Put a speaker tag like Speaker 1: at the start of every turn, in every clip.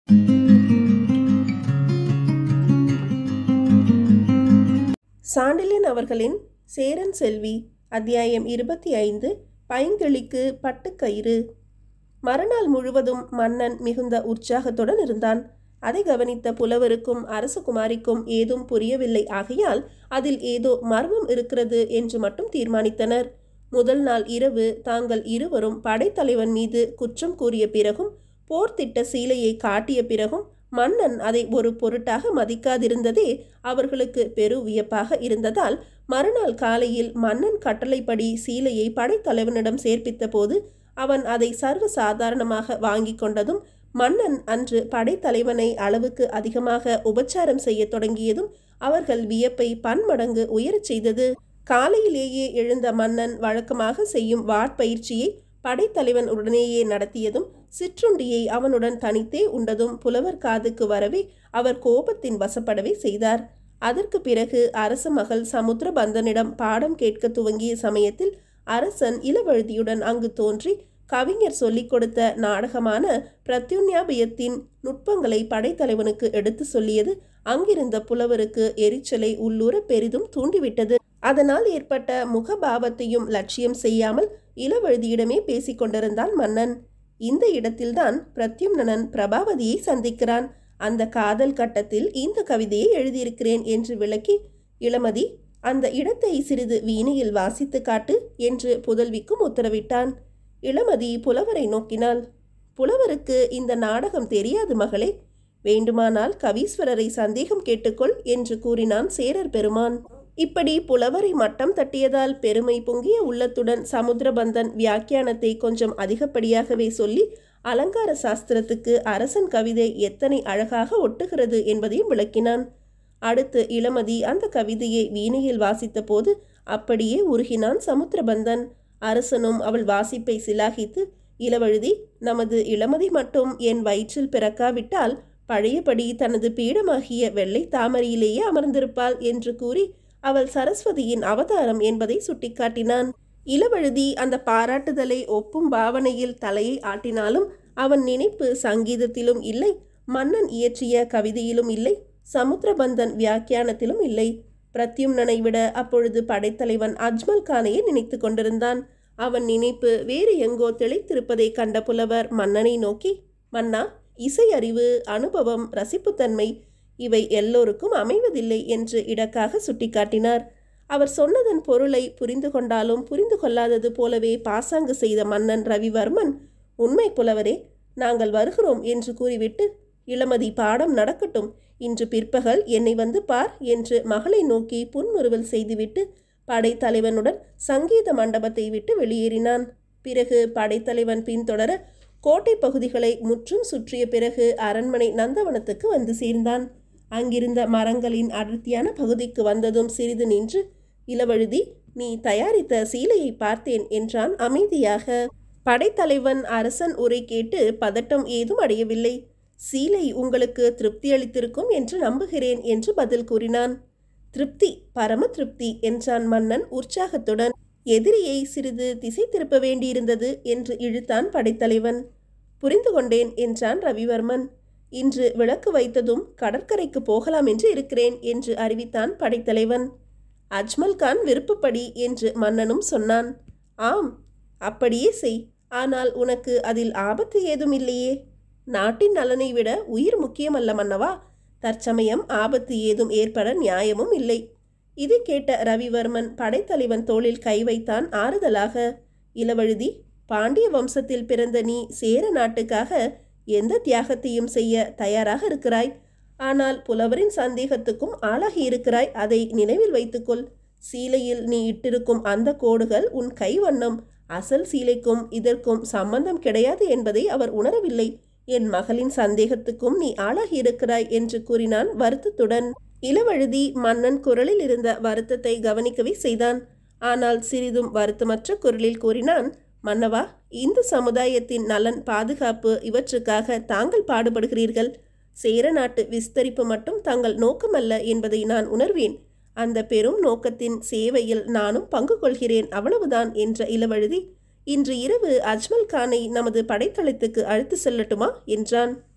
Speaker 1: சாண்டிலியன் அவர்களின் சேரன் செல்வி அத்தியாயம் இருபத்தி ஐந்து பைங்கிளிக்கு பட்டுக்கயிறு மறுநாள் முழுவதும் மன்னன் மிகுந்த உற்சாகத்துடன் இருந்தான் அதை கவனித்த புலவருக்கும் அரசகுமாரிக்கும் ஏதும் புரியவில்லை ஆகையால் அதில் ஏதோ மர்மம் இருக்கிறது என்று மட்டும் தீர்மானித்தனர் முதல் நாள் இரவு தாங்கள் இருவரும் படைத்தலைவன் மீது குற்றம் கூறிய பிறகும் போர்த்திட்ட சீலையை காட்டிய பிறகும் மன்னன் அதை ஒரு பொருட்டாக மதிக்காதிருந்ததே அவர்களுக்கு பெரு வியப்பாக இருந்ததால் மறுநாள் காலையில் மன்னன் கட்டளைப்படி சீலையை படைத்தலைவனிடம் சேர்ப்பித்த போது அவன் அதை சர்வ சாதாரணமாக வாங்கி கொண்டதும் மன்னன் அன்று படைத்தலைவனை அளவுக்கு அதிகமாக உபச்சாரம் செய்ய தொடங்கியதும் அவர்கள் வியப்பை பன்மடங்கு உயரச் செய்தது காலையிலேயே எழுந்த மன்னன் வழக்கமாக செய்யும் வாட்பயிற்சியை படைத்தலைவன் உடனேயே நடத்தியதும் சிற்றுண்டியை அவனுடன் தனித்தே உண்டதும் புலவர் காதுக்கு வரவே அவர் கோபத்தின் வசப்படவே செய்தார் அதற்கு பிறகு அரச மகள் சமுத்திரபந்தனிடம் பாடம் கேட்க துவங்கிய சமயத்தில் அரசன் இளவழுதியுடன் அங்கு தோன்றி கவிஞர் சொல்லிக் கொடுத்த நாடகமான பிரத்யுன்யாபயத்தின் நுட்பங்களை படைத்தலைவனுக்கு எடுத்து சொல்லியது அங்கிருந்த புலவருக்கு எரிச்சலை உள்ளூர பெரிதும் தூண்டிவிட்டது அதனால் ஏற்பட்ட முகபாவத்தையும் லட்சியம் செய்யாமல் இளவழுதியிடமே பேசிக் கொண்டிருந்தான் மன்னன் இந்த இடத்தில்தான் பிரத்யும்னன் பிரபாவதியை சந்திக்கிறான் அந்த காதல் கட்டத்தில் இந்த கவிதையை எழுதியிருக்கிறேன் என்று விளக்கி இளமதி அந்த இடத்தை சிறிது வீணையில் வாசித்து காட்டு என்று புதல்விக்கும் உத்தரவிட்டான் இளமதி புலவரை நோக்கினாள் புலவருக்கு இந்த நாடகம் தெரியாது மகளே வேண்டுமானால் கவீஸ்வரரை சந்தேகம் கேட்டுக்கொள் என்று கூறினான் சேரர் பெருமான் இப்படி புலவரை மட்டம் தட்டியதால் பெருமை பொங்கிய உள்ளத்துடன் சமுத்திரபந்தன் வியாக்கியானத்தை கொஞ்சம் அதிகப்படியாகவே சொல்லி அலங்கார சாஸ்திரத்துக்கு அரசன் கவிதை எத்தனை அழகாக ஒட்டுகிறது என்பதையும் விளக்கினான் அடுத்து இளமதி அந்த கவிதையை வீணையில் வாசித்த போது அப்படியே உருகினான் சமுத்திரபந்தன் அரசனும் அவள் வாசிப்பை சிலாகித்து இளவழுதி நமது இளமதி மட்டும் என் வயிற்றில் பிறக்காவிட்டால் பழையபடி தனது பீடமாகிய வெள்ளை தாமரையிலேயே அமர்ந்திருப்பாள் என்று கூறி அவள் சரஸ்வதியின் அவதாரம் என்பதை சுட்டிக்காட்டினான் இளவழுதி அந்த பாராட்டுதலை ஒப்பும் பாவனையில் தலையை ஆட்டினாலும் அவன் நினைப்பு சங்கீதத்திலும் இல்லை மன்னன் இயற்றிய கவிதையிலும் இல்லை சமுத்திரபந்தன் வியாக்கியானத்திலும் இல்லை பிரத்யும்னனை விட அப்பொழுது படைத்தலைவன் அஜ்மல் கானையே நினைத்து கொண்டிருந்தான் அவன் நினைப்பு வேறு எங்கோ திளைத்திருப்பதை கண்ட புலவர் மன்னனை நோக்கி மன்னா இசை அறிவு அனுபவம் ரசிப்புத்தன்மை இவை எல்லோருக்கும் அமைவதில்லை என்று இடக்காக சுட்டிக்காட்டினார் அவர் சொன்னதன் பொருளை புரிந்து கொண்டாலும் புரிந்து கொள்ளாதது போலவே பாசாங்கு செய்த மன்னன் ரவிவர்மன் உண்மை புலவரே நாங்கள் வருகிறோம் என்று கூறிவிட்டு இளமதி பாடம் நடக்கட்டும் இன்று பிற்பகல் என்னை வந்து பார் என்று மகளை நோக்கி புன்முறுவல் செய்துவிட்டு படைத்தலைவனுடன் சங்கீத மண்டபத்தை விட்டு வெளியேறினான் பிறகு படைத்தலைவன் பின்தொடர கோட்டை பகுதிகளை முற்றும் சுற்றிய பிறகு அரண்மனை நந்தவனத்துக்கு வந்து சேர்ந்தான் அங்கிருந்த மரங்களின் அடர்த்தியான பகுதிக்கு வந்ததும் சிறிது நின்று இளவழுதி நீ தயாரித்த சீலையை பார்த்தேன் என்றான் அமைதியாக படைத்தலைவன் அரசன் உரை கேட்டு பதட்டம் ஏதும் அடையவில்லை சீலை உங்களுக்கு திருப்தி அளித்திருக்கும் என்று நம்புகிறேன் என்று பதில் கூறினான் திருப்தி பரம திருப்தி என்றான் மன்னன் உற்சாகத்துடன் எதிரியை சிறிது திசை திருப்ப வேண்டியிருந்தது என்று இழுத்தான் படைத்தலைவன் புரிந்து கொண்டேன் என்றான் ரவிவர்மன் இன்று விளக்கு வைத்ததும் கடற்கரைக்கு போகலாம் என்று இருக்கிறேன் என்று அறிவித்தான் படைத்தலைவன் அஜ்மல் கான் விருப்பப்படி என்று மன்னனும் சொன்னான் ஆம் அப்படியே செய் ஆனால் உனக்கு அதில் ஆபத்து ஏதும் இல்லையே நாட்டின் நலனை விட உயிர் முக்கியமல்ல மன்னவா தற்சமயம் ஆபத்து ஏதும் ஏற்பட நியாயமும் இல்லை இது கேட்ட ரவிவர்மன் படைத்தலைவன் தோளில் கை வைத்தான் ஆறுதலாக இளவழுதி பாண்டிய வம்சத்தில் பிறந்த நீ சேர நாட்டுக்காக எந்த தியாகத்தையும் செய்ய தயாராக இருக்கிறாய் ஆனால் புலவரின் சந்தேகத்துக்கும் ஆளாகி இருக்கிறாய் அதை நினைவில் வைத்துக்கொள் சீலையில் நீ இட்டிருக்கும் அந்த கோடுகள் உன் கை வண்ணம் அசல் சீலைக்கும் இதற்கும் சம்பந்தம் கிடையாது என்பதை அவர் உணரவில்லை என் மகளின் சந்தேகத்துக்கும் நீ ஆளாகி இருக்கிறாய் என்று கூறினான் வருத்தத்துடன் இளவழுதி மன்னன் குரலில் இருந்த வருத்தத்தை கவனிக்கவே செய்தான் ஆனால் சிறிதும் வருத்தமற்ற குரலில் கூறினான் மன்னவா இந்து சமுதாயத்தின் நலன் பாதுகாப்பு இவற்றுக்காக தாங்கள் பாடுபடுகிறீர்கள் சேர நாட்டு விஸ்தரிப்பு மட்டும் தங்கள் நோக்கமல்ல என்பதை நான் உணர்வேன் அந்த பெரும் நோக்கத்தின் சேவையில் நானும் பங்கு கொள்கிறேன் அவ்வளவுதான் என்ற இளவழுதி இன்று இரவு அஜ்மல் கானை நமது படைத்தளத்துக்கு அழைத்து செல்லட்டுமா என்றான்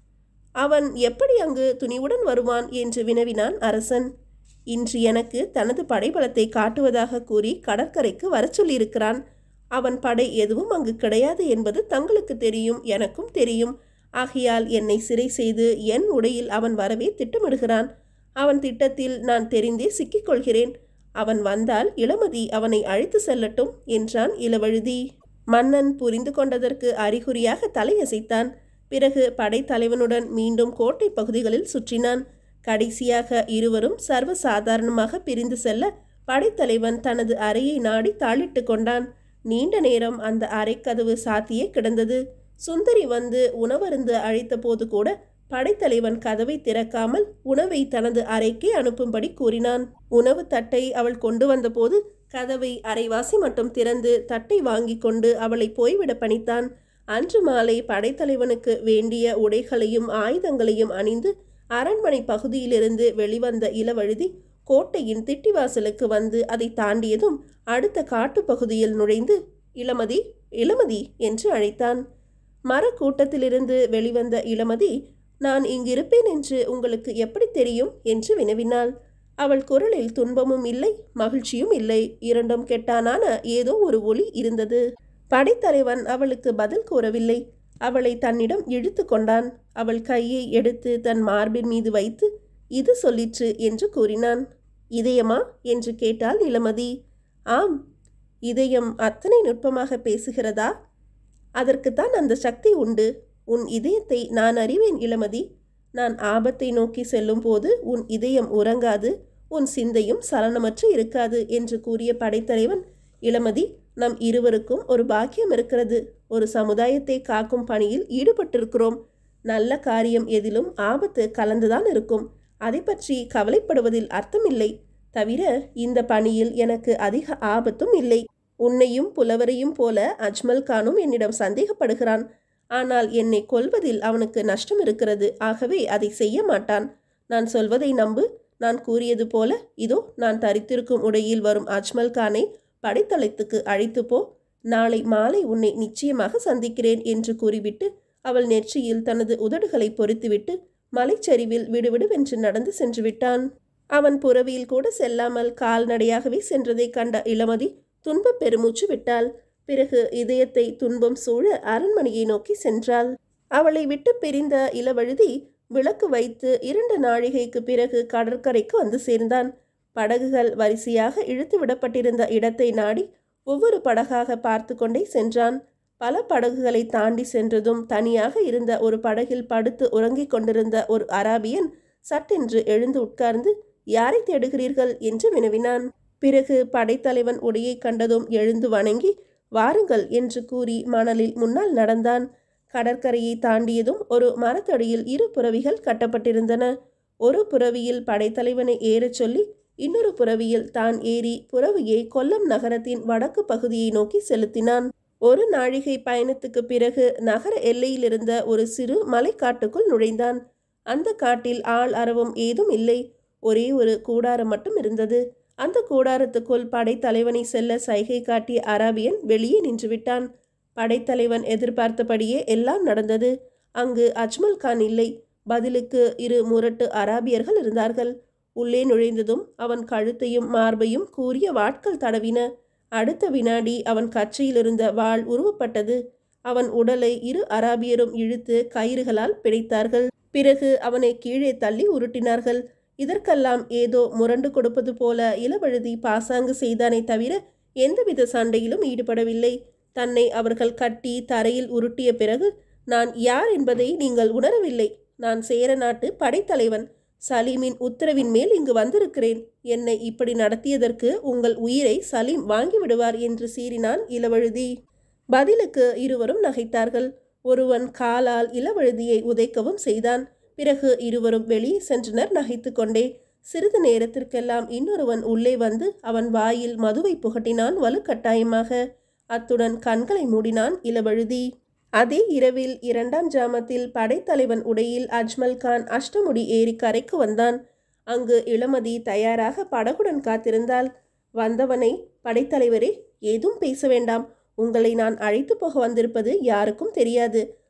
Speaker 1: அவன் எப்படி அங்கு துணிவுடன் வருவான் என்று வினவினான் அரசன் இன்று எனக்கு தனது படைபலத்தை காட்டுவதாக கூறி கடற்கரைக்கு வரச் சொல்லியிருக்கிறான் அவன் படை எதுவும் அங்கு கிடையாது என்பது தங்களுக்கு தெரியும் எனக்கும் தெரியும் ஆகையால் என்னை சிறை செய்து என் உடையில் அவன் வரவே திட்டமிடுகிறான் அவன் திட்டத்தில் நான் தெரிந்தே சிக்கிக்கொள்கிறேன் அவன் வந்தால் இளமதி அவனை அழைத்து செல்லட்டும் என்றான் இளவழுதி மன்னன் புரிந்து கொண்டதற்கு அறிகுறியாக தலையசைத்தான் பிறகு படைத்தலைவனுடன் மீண்டும் கோட்டை பகுதிகளில் சுற்றினான் கடைசியாக இருவரும் சர்வசாதாரணமாக பிரிந்து செல்ல படைத்தலைவன் தனது அறையை நாடி தாளிட்டு கொண்டான் நீண்ட நேரம் அந்த அறைக்கதவு சாத்தியே கிடந்தது சுந்தரி வந்து உணவருந்து அழைத்த போது கூட படைத்தலைவன் கதவை திறக்காமல் உணவை தனது அறைக்கே அனுப்பும்படி கூறினான் உணவு தட்டை அவள் கொண்டு வந்தபோது கதவை அரைவாசி மட்டும் திறந்து தட்டை வாங்கி கொண்டு அவளை போய்விட பணித்தான் அன்று மாலை படைத்தலைவனுக்கு வேண்டிய உடைகளையும் ஆயுதங்களையும் அணிந்து அரண்மனை பகுதியிலிருந்து வெளிவந்த இளவழுதி கோட்டையின் திட்டிவாசலுக்கு வந்து அதை தாண்டியதும் அடுத்த காட்டுப் பகுதியில் நுழைந்து இளமதி இளமதி என்று அழைத்தான் மரக்கூட்டத்திலிருந்து வெளிவந்த இளமதி நான் இங்கிருப்பேன் என்று உங்களுக்கு எப்படி தெரியும் என்று வினவினாள் அவள் குரலில் துன்பமும் இல்லை மகிழ்ச்சியும் இல்லை இரண்டும் கெட்டானான ஏதோ ஒரு ஒளி இருந்தது படைத்தலைவன் அவளுக்கு பதில் கூறவில்லை அவளை தன்னிடம் இழுத்து கொண்டான் அவள் கையை எடுத்து தன் மார்பின் மீது வைத்து இது சொல்லிற்று என்று கூறினான் இதயமா என்று கேட்டாள் இளமதி ஆம் இதயம் அத்தனை நுட்பமாக பேசுகிறதா அதற்குத்தான் அந்த சக்தி உண்டு உன் இதயத்தை நான் அறிவேன் இளமதி நான் ஆபத்தை நோக்கி செல்லும் போது உன் இதயம் உறங்காது உன் சிந்தையும் சலனமற்று இருக்காது என்று கூறிய படைத்தலைவன் இளமதி நம் இருவருக்கும் ஒரு பாக்கியம் இருக்கிறது ஒரு சமுதாயத்தை காக்கும் பணியில் ஈடுபட்டிருக்கிறோம் நல்ல காரியம் எதிலும் ஆபத்து கலந்துதான் இருக்கும் அதை பற்றி கவலைப்படுவதில் அர்த்தமில்லை தவிர இந்த பணியில் எனக்கு அதிக ஆபத்தும் இல்லை உன்னையும் புலவரையும் போல அஜ்மல் கானும் என்னிடம் சந்தேகப்படுகிறான் ஆனால் என்னை கொல்வதில் அவனுக்கு நஷ்டம் இருக்கிறது ஆகவே அதை செய்ய மாட்டான் நான் சொல்வதை நம்பு நான் கூறியது போல இதோ நான் தரித்திருக்கும் உடையில் வரும் அஜ்மல் கானை படைத்தளத்துக்கு அழைத்து போ நாளை மாலை உன்னை நிச்சயமாக சந்திக்கிறேன் என்று கூறிவிட்டு அவள் நெற்றியில் தனது உதடுகளை பொறித்துவிட்டு மலைச்சரிவில் விடுவிடுவென்று நடந்து சென்று விட்டான் அவன் புறவியில் கூட செல்லாமல் கால்நடையாகவே சென்றதை கண்ட இளமதி துன்பப் பெருமூச்சு விட்டாள் பிறகு இதயத்தை துன்பம் சூழ அரண்மனையை நோக்கி சென்றாள் அவளை விட்டு பிரிந்த இளவழுதி விளக்கு வைத்து இரண்டு நாழிகைக்கு பிறகு கடற்கரைக்கு வந்து சேர்ந்தான் படகுகள் வரிசையாக இழுத்து விடப்பட்டிருந்த இடத்தை நாடி ஒவ்வொரு படகாக பார்த்து கொண்டே சென்றான் பல படகுகளை தாண்டி சென்றதும் தனியாக இருந்த ஒரு படகில் படுத்து உறங்கிக் கொண்டிருந்த ஒரு அராபியன் சட்டென்று எழுந்து உட்கார்ந்து யாரை தேடுகிறீர்கள் என்று வினவினான் பிறகு படைத்தலைவன் உடையை கண்டதும் எழுந்து வணங்கி வாருங்கள் என்று கூறி மணலில் முன்னால் நடந்தான் கடற்கரையை தாண்டியதும் ஒரு மரத்தடியில் இரு புறவிகள் கட்டப்பட்டிருந்தன ஒரு புறவியில் படைத்தலைவனை ஏறச் சொல்லி இன்னொரு புறவியில் தான் ஏறி புறவியை கொல்லம் நகரத்தின் வடக்கு பகுதியை நோக்கி செலுத்தினான் ஒரு நாழிகை பயணத்துக்கு பிறகு நகர எல்லையில் இருந்த ஒரு சிறு மலைக்காட்டுக்குள் நுழைந்தான் அந்த காட்டில் ஆள் அரவம் ஏதும் இல்லை ஒரே ஒரு கூடாரம் மட்டும் இருந்தது அந்த கூடாரத்துக்குள் படைத்தலைவனை செல்ல சைகை காட்டிய அராபியன் வெளியே நின்றுவிட்டான் படைத்தலைவன் எதிர்பார்த்தபடியே எல்லாம் நடந்தது அங்கு அஜ்மல் கான் இல்லை பதிலுக்கு இரு முரட்டு அராபியர்கள் இருந்தார்கள் உள்ளே நுழைந்ததும் அவன் கழுத்தையும் மார்பையும் கூறிய வாட்கள் தடவின அடுத்த வினாடி அவன் கச்சையில் இருந்த வாள் உருவப்பட்டது அவன் உடலை இரு அராபியரும் இழுத்து கயிறுகளால் பிடித்தார்கள் பிறகு அவனை கீழே தள்ளி உருட்டினார்கள் இதற்கெல்லாம் ஏதோ முரண்டு கொடுப்பது போல இளவழுதி பாசாங்கு செய்தானே தவிர எந்தவித சண்டையிலும் ஈடுபடவில்லை தன்னை அவர்கள் கட்டி தரையில் உருட்டிய பிறகு நான் யார் என்பதை நீங்கள் உணரவில்லை நான் சேர நாட்டு படைத்தலைவன் சலீமின் உத்தரவின் மேல் இங்கு வந்திருக்கிறேன் என்னை இப்படி நடத்தியதற்கு உங்கள் உயிரை சலீம் வாங்கி விடுவார் என்று சீறினான் இளவழுதி பதிலுக்கு இருவரும் நகைத்தார்கள் ஒருவன் காலால் இளவழுதியை உதைக்கவும் செய்தான் பிறகு இருவரும் வெளியே சென்றனர் நகைத்து கொண்டே சிறிது நேரத்திற்கெல்லாம் இன்னொருவன் உள்ளே வந்து அவன் வாயில் மதுவை புகட்டினான் வலுக்கட்டாயமாக அத்துடன் கண்களை மூடினான் இளவழுதி அதே இரவில் இரண்டாம் ஜாமத்தில் படைத்தலைவன் உடையில் அஜ்மல் கான் அஷ்டமுடி ஏறி கரைக்கு வந்தான் அங்கு இளமதி தயாராக படகுடன் காத்திருந்தாள் வந்தவனை படைத்தலைவரே ஏதும் பேச வேண்டாம் உங்களை நான் அழைத்து போக வந்திருப்பது யாருக்கும் தெரியாது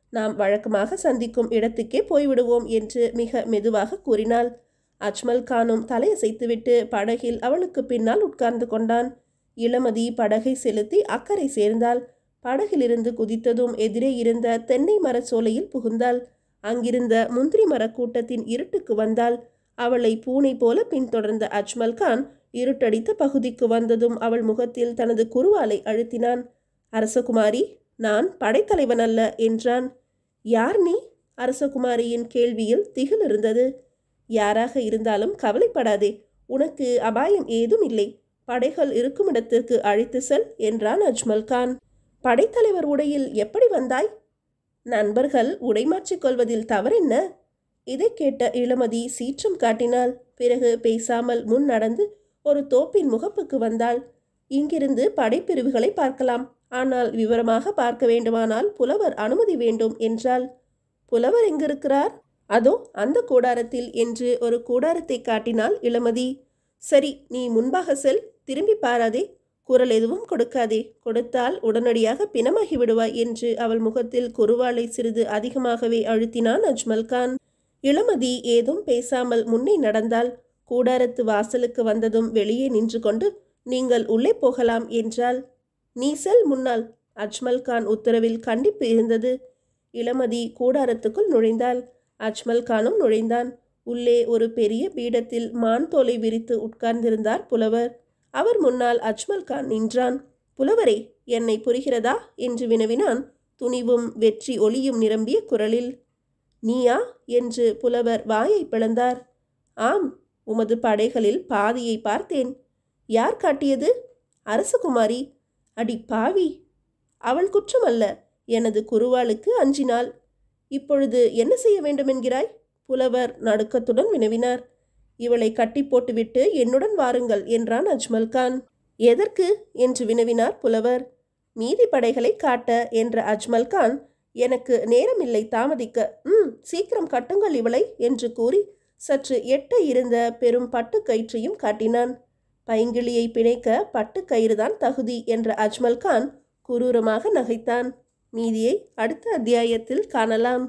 Speaker 1: நாம் வழக்கமாக சந்திக்கும் இடத்துக்கே போய்விடுவோம் என்று மிக மெதுவாக கூறினாள் அஜ்மல் கானும் தலையசைத்துவிட்டு படகில் அவளுக்கு பின்னால் உட்கார்ந்து கொண்டான் இளமதி படகை செலுத்தி அக்கறை சேர்ந்தாள் படகிலிருந்து குதித்ததும் எதிரே இருந்த தென்னை மரச்சோலையில் புகுந்தாள் அங்கிருந்த முந்திரி மரக் கூட்டத்தின் இருட்டுக்கு வந்தாள் அவளை பூனை போல பின்தொடர்ந்த அஜ்மல் கான் இருட்டடித்த பகுதிக்கு வந்ததும் அவள் முகத்தில் தனது குருவாலை அழுத்தினான் அரசகுமாரி நான் படைத்தலைவன் அல்ல என்றான் யார் நீ அரசகுமாரியின் கேள்வியில் திகில் இருந்தது யாராக இருந்தாலும் கவலைப்படாதே உனக்கு அபாயம் ஏதும் இல்லை படைகள் இருக்கும் இடத்திற்கு அழைத்து செல் என்றான் அஜ்மல் கான் படைத்தலைவர் உடையில் எப்படி வந்தாய் நண்பர்கள் உடை மாற்றிக் கொள்வதில் தவறென்ன இதை கேட்ட இளமதி சீற்றம் காட்டினாள் பிறகு பேசாமல் முன் நடந்து ஒரு தோப்பின் முகப்புக்கு வந்தாள் இங்கிருந்து படைப்பிரிவுகளை பார்க்கலாம் ஆனால் விவரமாக பார்க்க வேண்டுமானால் புலவர் அனுமதி வேண்டும் என்றாள் புலவர் எங்கிருக்கிறார் அதோ அந்த கூடாரத்தில் என்று ஒரு கூடாரத்தை காட்டினாள் இளமதி சரி நீ முன்பாக செல் திரும்பி பாராதே குரல் எதுவும் கொடுக்காதே கொடுத்தால் உடனடியாக பிணமாகி விடுவாய் என்று அவள் முகத்தில் குருவாளை சிறிது அதிகமாகவே அழுத்தினான் அஜ்மல் கான் இளமதி ஏதும் பேசாமல் முன்னே நடந்தாள் கூடாரத்து வாசலுக்கு வந்ததும் வெளியே நின்று கொண்டு நீங்கள் உள்ளே போகலாம் என்றாள் நீ செல் முன்னால் அஜ்மல் கான் உத்தரவில் கண்டிப்பு இருந்தது இளமதி கூடாரத்துக்குள் நுழைந்தாள் அஜ்மல் கானும் நுழைந்தான் உள்ளே ஒரு பெரிய பீடத்தில் மான் தோலை விரித்து உட்கார்ந்திருந்தார் புலவர் அவர் முன்னால் அஜ்மல் கான் நின்றான் புலவரே என்னை புரிகிறதா என்று வினவினான் துணிவும் வெற்றி ஒளியும் நிரம்பிய குரலில் நீயா என்று புலவர் வாயை பிளந்தார் ஆம் உமது படைகளில் பாதியை பார்த்தேன் யார் காட்டியது அரசகுமாரி அடி பாவி அவள் குற்றமல்ல எனது குருவாளுக்கு அஞ்சினாள் இப்பொழுது என்ன செய்ய வேண்டும் என்கிறாய் புலவர் நடுக்கத்துடன் வினவினார் இவளை கட்டி போட்டுவிட்டு என்னுடன் வாருங்கள் என்றான் அஜ்மல் கான் எதற்கு என்று வினவினார் புலவர் மீதி படைகளை காட்ட என்ற அஜ்மல் கான் எனக்கு நேரமில்லை தாமதிக்க ம் சீக்கிரம் கட்டுங்கள் இவளை என்று கூறி சற்று எட்ட இருந்த பெரும் பட்டு கயிற்றையும் காட்டினான் பைங்கிளியை பிணைக்க பட்டு கயிறுதான் தகுதி என்ற அஜ்மல் கான் குரூரமாக நகைத்தான் மீதியை அடுத்த அத்தியாயத்தில் காணலாம்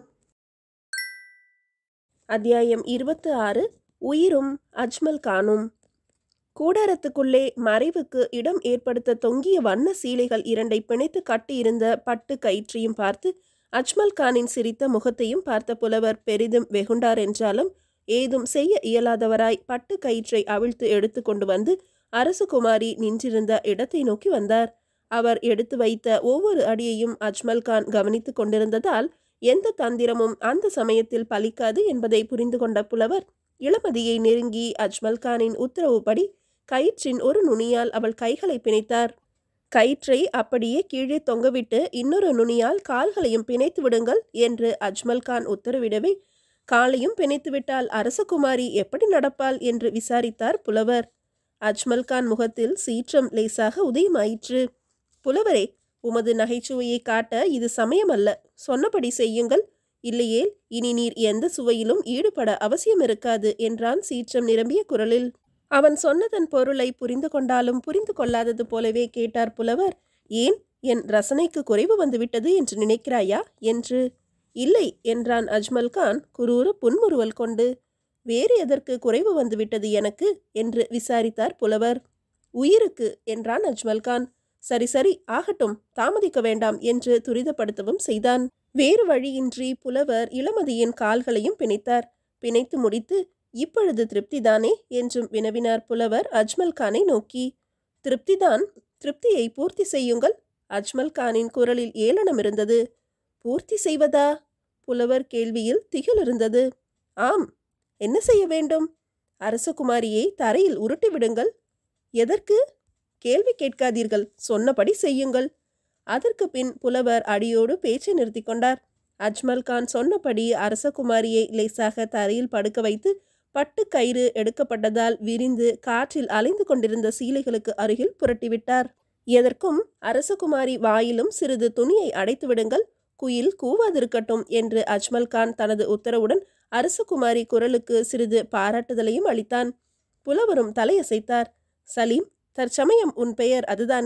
Speaker 1: அத்தியாயம் இருபத்து ஆறு உயிரும் அஜ்மல் கானும் கூடாரத்துக்குள்ளே மறைவுக்கு இடம் ஏற்படுத்த தொங்கிய வண்ண சீலைகள் இரண்டை பிணைத்து கட்டியிருந்த பட்டு கயிற்றையும் பார்த்து அஜ்மல் கானின் சிரித்த முகத்தையும் பார்த்த புலவர் பெரிதும் வெகுண்டார் என்றாலும் ஏதும் செய்ய இயலாதவராய் பட்டு கயிற்றை அவிழ்த்து எடுத்து கொண்டு வந்து அரசகுமாரி நின்றிருந்த இடத்தை நோக்கி வந்தார் அவர் எடுத்து வைத்த ஒவ்வொரு அடியையும் அஜ்மல் கான் கவனித்துக் கொண்டிருந்ததால் எந்த தந்திரமும் அந்த சமயத்தில் பலிக்காது என்பதை புரிந்து கொண்ட புலவர் இளமதியை நெருங்கி அஜ்மல் கானின் உத்தரவுப்படி கயிற்றின் ஒரு நுனியால் அவள் கைகளை பிணைத்தார் கயிற்றை அப்படியே கீழே தொங்கவிட்டு இன்னொரு நுனியால் கால்களையும் பிணைத்து விடுங்கள் என்று அஜ்மல் கான் உத்தரவிடவே காலையும் பிணைத்துவிட்டால் அரசகுமாரி எப்படி நடப்பாள் என்று விசாரித்தார் புலவர் அஜ்மல் கான் முகத்தில் சீற்றம் லேசாக உதயமாயிற்று புலவரே உமது நகைச்சுவையை காட்ட இது சமயமல்ல சொன்னபடி செய்யுங்கள் இல்லையேல் இனி நீர் எந்த சுவையிலும் ஈடுபட அவசியம் இருக்காது என்றான் சீற்றம் நிரம்பிய குரலில் அவன் சொன்னதன் பொருளை புரிந்து கொண்டாலும் புரிந்து கொள்ளாதது போலவே கேட்டார் புலவர் ஏன் என் ரசனைக்கு குறைவு வந்துவிட்டது என்று நினைக்கிறாயா என்று இல்லை என்றான் அஜ்மல் கான் குரூர புன்முறுவல் கொண்டு வேறு எதற்கு குறைவு வந்துவிட்டது எனக்கு என்று விசாரித்தார் புலவர் உயிருக்கு என்றான் அஜ்மல் கான் சரி சரி ஆகட்டும் தாமதிக்க வேண்டாம் என்று துரிதப்படுத்தவும் செய்தான் வேறு வழியின்றி புலவர் இளமதியின் கால்களையும் பிணைத்தார் பிணைத்து முடித்து இப்பொழுது திருப்திதானே என்றும் வினவினார் புலவர் அஜ்மல் கானை நோக்கி திருப்திதான் திருப்தியை பூர்த்தி செய்யுங்கள் அஜ்மல் கானின் குரலில் ஏளனம் இருந்தது பூர்த்தி செய்வதா புலவர் கேள்வியில் திகில் இருந்தது ஆம் என்ன செய்ய வேண்டும் அரசகுமாரியை தரையில் உருட்டி விடுங்கள் எதற்கு கேள்வி கேட்காதீர்கள் சொன்னபடி செய்யுங்கள் அதற்கு பின் புலவர் அடியோடு பேச்சை நிறுத்தி கொண்டார் அஜ்மல் கான் சொன்னபடி அரசகுமாரியை லேசாக தரையில் படுக்க வைத்து பட்டு கயிறு எடுக்கப்பட்டதால் விரிந்து காற்றில் அலைந்து கொண்டிருந்த சீலைகளுக்கு அருகில் புரட்டிவிட்டார் எதற்கும் அரசகுமாரி வாயிலும் சிறிது துணியை அடைத்து விடுங்கள் குயில் கூவாதிருக்கட்டும் என்று அஜ்மல் கான் தனது உத்தரவுடன் அரசகுமாரி குரலுக்கு சிறிது பாராட்டுதலையும் அளித்தான் புலவரும் தலையசைத்தார் சலீம் தற்சமயம் உன் பெயர் அதுதானே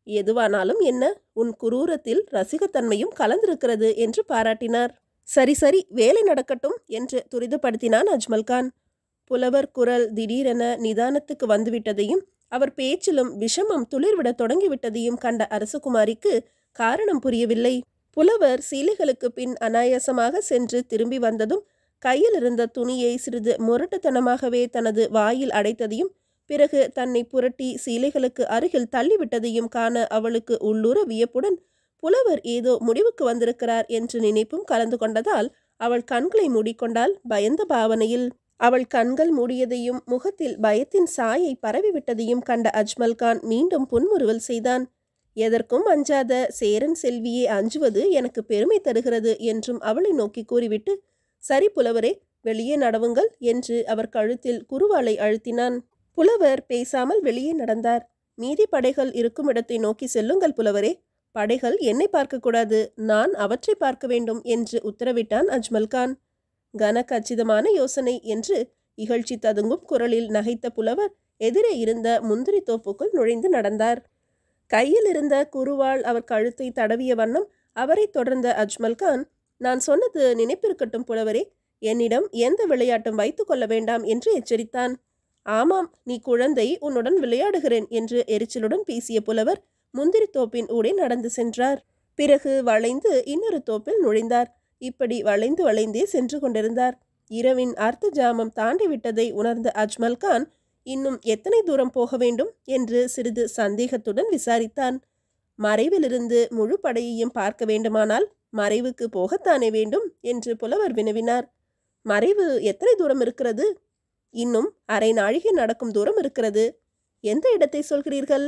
Speaker 1: எதுவானாலும் என்ன உன் குரூரத்தில் ரசிகத்தன்மையும் கலந்திருக்கிறது என்று பாராட்டினார் சரி சரி வேலை நடக்கட்டும் என்று துரிதப்படுத்தினான் அஜ்மல்கான் புலவர் குரல் திடீரென நிதானத்துக்கு வந்துவிட்டதையும் அவர் பேச்சிலும் விஷமம் துளிர்விடத் தொடங்கிவிட்டதையும் கண்ட அரசகுமாரிக்கு காரணம் புரியவில்லை புலவர் சீலைகளுக்கு பின் அனாயாசமாக சென்று திரும்பி வந்ததும் கையில் இருந்த துணியை சிறிது முரட்டுத்தனமாகவே தனது வாயில் அடைத்ததையும் பிறகு தன்னை புரட்டி சீலைகளுக்கு அருகில் தள்ளிவிட்டதையும் காண அவளுக்கு உள்ளூர வியப்புடன் புலவர் ஏதோ முடிவுக்கு வந்திருக்கிறார் என்று நினைப்பும் கலந்து கொண்டதால் அவள் கண்களை மூடிக்கொண்டாள் பயந்த பாவனையில் அவள் கண்கள் மூடியதையும் முகத்தில் பயத்தின் சாயை பரவிவிட்டதையும் கண்ட அஜ்மல்கான் மீண்டும் புன்முறுவல் செய்தான் எதற்கும் அஞ்சாத சேரன் செல்வியே அஞ்சுவது எனக்கு பெருமை தருகிறது என்றும் அவளை நோக்கி கூறிவிட்டு சரி புலவரே வெளியே நடவுங்கள் என்று அவர் கழுத்தில் குருவாளை அழுத்தினான் புலவர் பேசாமல் வெளியே நடந்தார் மீதி படைகள் இருக்கும் இடத்தை நோக்கி செல்லுங்கள் புலவரே படைகள் என்னை பார்க்கக்கூடாது நான் அவற்றை பார்க்க வேண்டும் என்று உத்தரவிட்டான் அஜ்மல்கான் கன கச்சிதமான யோசனை என்று இகழ்ச்சி ததுங்கும் குரலில் நகைத்த புலவர் எதிரே இருந்த முந்திரி தோப்புக்குள் நுழைந்து நடந்தார் கையில் இருந்த குருவாள் அவர் கழுத்தை தடவிய வண்ணம் அவரை தொடர்ந்த அஜ்மல்கான் நான் சொன்னது நினைப்பிருக்கட்டும் புலவரே என்னிடம் எந்த விளையாட்டும் வைத்துக் கொள்ள வேண்டாம் என்று எச்சரித்தான் ஆமாம் நீ குழந்தை உன்னுடன் விளையாடுகிறேன் என்று எரிச்சலுடன் பேசிய புலவர் முந்திரி தோப்பின் ஊடே நடந்து சென்றார் பிறகு வளைந்து இன்னொரு தோப்பில் நுழைந்தார் இப்படி வளைந்து வளைந்தே சென்று கொண்டிருந்தார் இரவின் அர்த்த ஜாமம் தாண்டி விட்டதை உணர்ந்த அஜ்மல் கான் இன்னும் எத்தனை தூரம் போக வேண்டும் என்று சிறிது சந்தேகத்துடன் விசாரித்தான் மறைவிலிருந்து முழு படையையும் பார்க்க வேண்டுமானால் மறைவுக்கு போகத்தானே வேண்டும் என்று புலவர் வினவினார் மறைவு எத்தனை தூரம் இருக்கிறது இன்னும் அரை நாழிகை நடக்கும் தூரம் இருக்கிறது எந்த இடத்தை சொல்கிறீர்கள்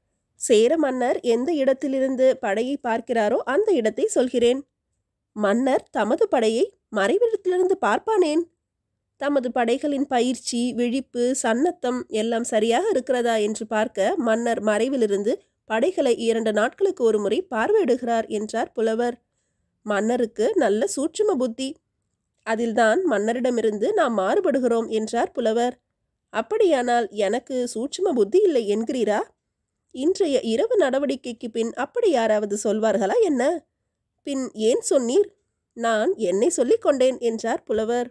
Speaker 1: சேர மன்னர் எந்த இடத்திலிருந்து படையை பார்க்கிறாரோ அந்த இடத்தை சொல்கிறேன் மன்னர் தமது படையை மறைவிடத்திலிருந்து பார்ப்பானேன் தமது படைகளின் பயிற்சி விழிப்பு சன்னத்தம் எல்லாம் சரியாக இருக்கிறதா என்று பார்க்க மன்னர் மறைவிலிருந்து படைகளை இரண்டு நாட்களுக்கு ஒரு முறை பார்வையிடுகிறார் என்றார் புலவர் மன்னருக்கு நல்ல சூட்சும புத்தி அதில்தான் மன்னரிடமிருந்து நாம் மாறுபடுகிறோம் என்றார் புலவர் அப்படியானால் எனக்கு சூட்சும புத்தி இல்லை என்கிறீரா இன்றைய இரவு நடவடிக்கைக்கு பின் அப்படி யாராவது சொல்வார்களா என்ன பின் ஏன் சொன்னீர் நான் என்னை சொல்லிக் கொண்டேன் என்றார் புலவர்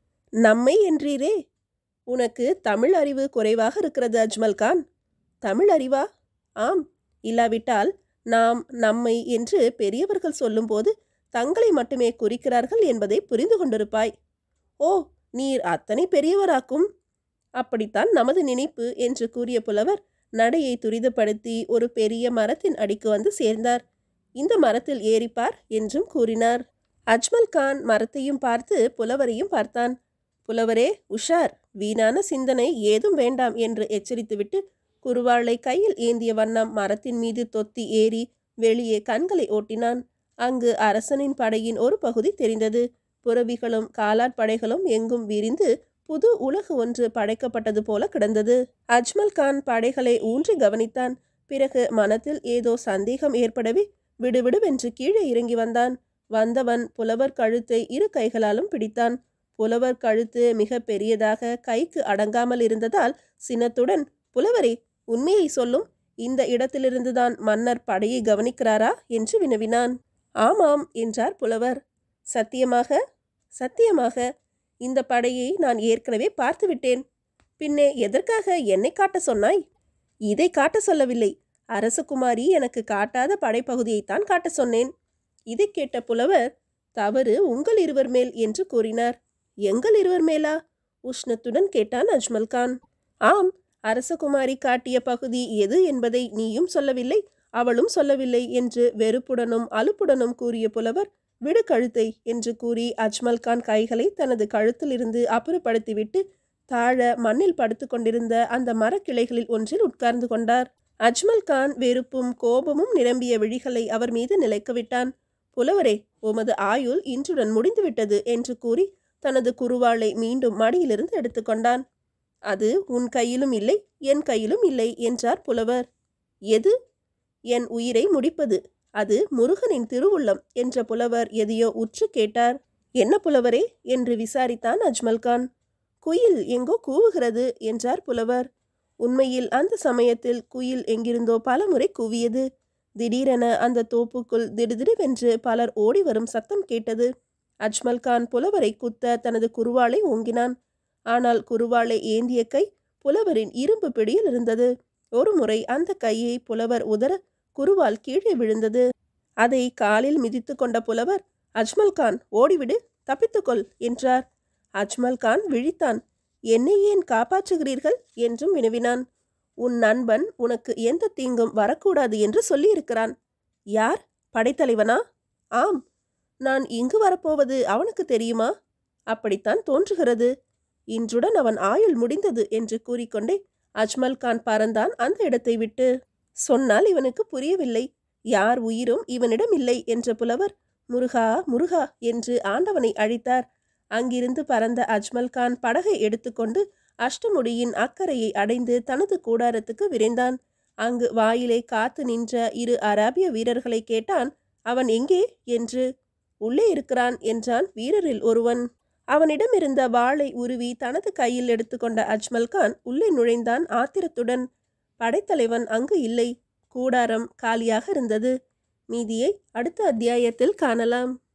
Speaker 1: நம்மை என்றீரே உனக்கு தமிழ் அறிவு குறைவாக இருக்கிறது அஜ்மல் கான் தமிழ் அறிவா ஆம் இல்லாவிட்டால் நாம் நம்மை என்று பெரியவர்கள் சொல்லும்போது தங்களை மட்டுமே குறிக்கிறார்கள் என்பதை புரிந்து கொண்டிருப்பாய் ஓ நீர் அத்தனை பெரியவராக்கும் அப்படித்தான் நமது நினைப்பு என்று கூறிய புலவர் நடையை துரிதப்படுத்தி ஒரு பெரிய மரத்தின் அடிக்கு வந்து சேர்ந்தார் இந்த மரத்தில் ஏறிப்பார் என்றும் கூறினார் அஜ்மல் கான் மரத்தையும் பார்த்து புலவரையும் பார்த்தான் புலவரே உஷார் வீணான சிந்தனை ஏதும் வேண்டாம் என்று எச்சரித்துவிட்டு குருவாளை கையில் ஏந்திய வண்ணம் மரத்தின் மீது தொத்தி ஏறி வெளியே கண்களை ஓட்டினான் அங்கு அரசனின் படையின் ஒரு பகுதி தெரிந்தது புறவிகளும் காலாட்படைகளும் எங்கும் விரிந்து புது உலகு ஒன்று படைக்கப்பட்டது போல கிடந்தது அஜ்மல் கான் படைகளை ஊன்றி கவனித்தான் பிறகு மனத்தில் ஏதோ சந்தேகம் ஏற்படவே விடுவிடுவென்று கீழே இறங்கி வந்தான் வந்தவன் புலவர் கழுத்தை இரு கைகளாலும் பிடித்தான் புலவர் கழுத்து மிக பெரியதாக கைக்கு அடங்காமல் இருந்ததால் சினத்துடன் புலவரே உண்மையை சொல்லும் இந்த இடத்திலிருந்துதான் மன்னர் படையை கவனிக்கிறாரா என்று வினவினான் ஆமாம் என்றார் புலவர் சத்தியமாக சத்தியமாக இந்த படையை நான் ஏற்கனவே பார்த்துவிட்டேன் பின்னே எதற்காக என்னை காட்ட சொன்னாய் இதை காட்ட சொல்லவில்லை அரசகுமாரி எனக்கு காட்டாத படைப்பகுதியைத்தான் காட்ட சொன்னேன் இதை கேட்ட புலவர் தவறு உங்கள் இருவர் மேல் என்று கூறினார் எங்கள் இருவர் மேலா உஷ்ணத்துடன் கேட்டான் அஜ்மல் கான் ஆம் அரசகுமாரி காட்டிய பகுதி எது என்பதை நீயும் சொல்லவில்லை அவளும் சொல்லவில்லை என்று வெறுப்புடனும் அலுப்புடனும் கூறிய புலவர் விடு கழுத்தை என்று கூறி அஜ்மல் கான் கைகளை தனது கழுத்திலிருந்து அப்புறப்படுத்திவிட்டு தாழ மண்ணில் படுத்து கொண்டிருந்த அந்த மரக்கிளைகளில் ஒன்றில் உட்கார்ந்து கொண்டார் அஜ்மல் கான் வெறுப்பும் கோபமும் நிரம்பிய விழிகளை அவர் மீது நிலைக்க விட்டான் புலவரே உமது ஆயுள் இன்றுடன் முடிந்துவிட்டது என்று கூறி தனது குருவாளை மீண்டும் மடியிலிருந்து எடுத்துக்கொண்டான் அது உன் கையிலும் இல்லை என் கையிலும் இல்லை என்றார் புலவர் எது என் உயிரை முடிப்பது அது முருகனின் திருவுள்ளம் என்ற புலவர் எதையோ உற்று கேட்டார் என்ன புலவரே என்று விசாரித்தான் அஜ்மல்கான் குயில் எங்கோ கூவுகிறது என்றார் புலவர் உண்மையில் அந்த சமயத்தில் குயில் எங்கிருந்தோ பலமுறை கூவியது திடீரென அந்த தோப்புக்குள் திடுதிடுவென்று பலர் ஓடி வரும் சத்தம் கேட்டது அஜ்மல் கான் புலவரை குத்த தனது குருவாளை ஓங்கினான் ஆனால் குருவாளை ஏந்திய கை புலவரின் இரும்பு பிடியில் இருந்தது ஒருமுறை அந்த கையை புலவர் உதற குருவால் கீழே விழுந்தது அதை காலில் மிதித்து கொண்ட புலவர் அஜ்மல் கான் ஓடிவிடு தப்பித்துக்கொள் என்றார் அஜ்மல் கான் விழித்தான் என்னை ஏன் காப்பாற்றுகிறீர்கள் என்றும் வினவினான் உன் நண்பன் உனக்கு எந்த தீங்கும் வரக்கூடாது என்று சொல்லியிருக்கிறான் யார் படைத்தலைவனா ஆம் நான் இங்கு வரப்போவது அவனுக்கு தெரியுமா அப்படித்தான் தோன்றுகிறது இன்றுடன் அவன் ஆயுள் முடிந்தது என்று கூறிக்கொண்டே அஜ்மல் கான் பறந்தான் அந்த இடத்தை விட்டு சொன்னால் இவனுக்கு புரியவில்லை யார் உயிரும் இவனிடம் இல்லை என்ற புலவர் முருகா முருகா என்று ஆண்டவனை அழைத்தார் அங்கிருந்து பறந்த அஜ்மல் கான் படகை எடுத்துக்கொண்டு அஷ்டமுடியின் அக்கறையை அடைந்து தனது கூடாரத்துக்கு விரைந்தான் அங்கு வாயிலே காத்து நின்ற இரு அராபிய வீரர்களை கேட்டான் அவன் எங்கே என்று உள்ளே இருக்கிறான் என்றான் வீரரில் ஒருவன் அவனிடம் இருந்த வாளை உருவி தனது கையில் எடுத்துக்கொண்ட அஜ்மல் கான் உள்ளே நுழைந்தான் ஆத்திரத்துடன் படைத்தலைவன் அங்கு இல்லை கூடாரம் காலியாக இருந்தது மீதியை அடுத்த அத்தியாயத்தில் காணலாம்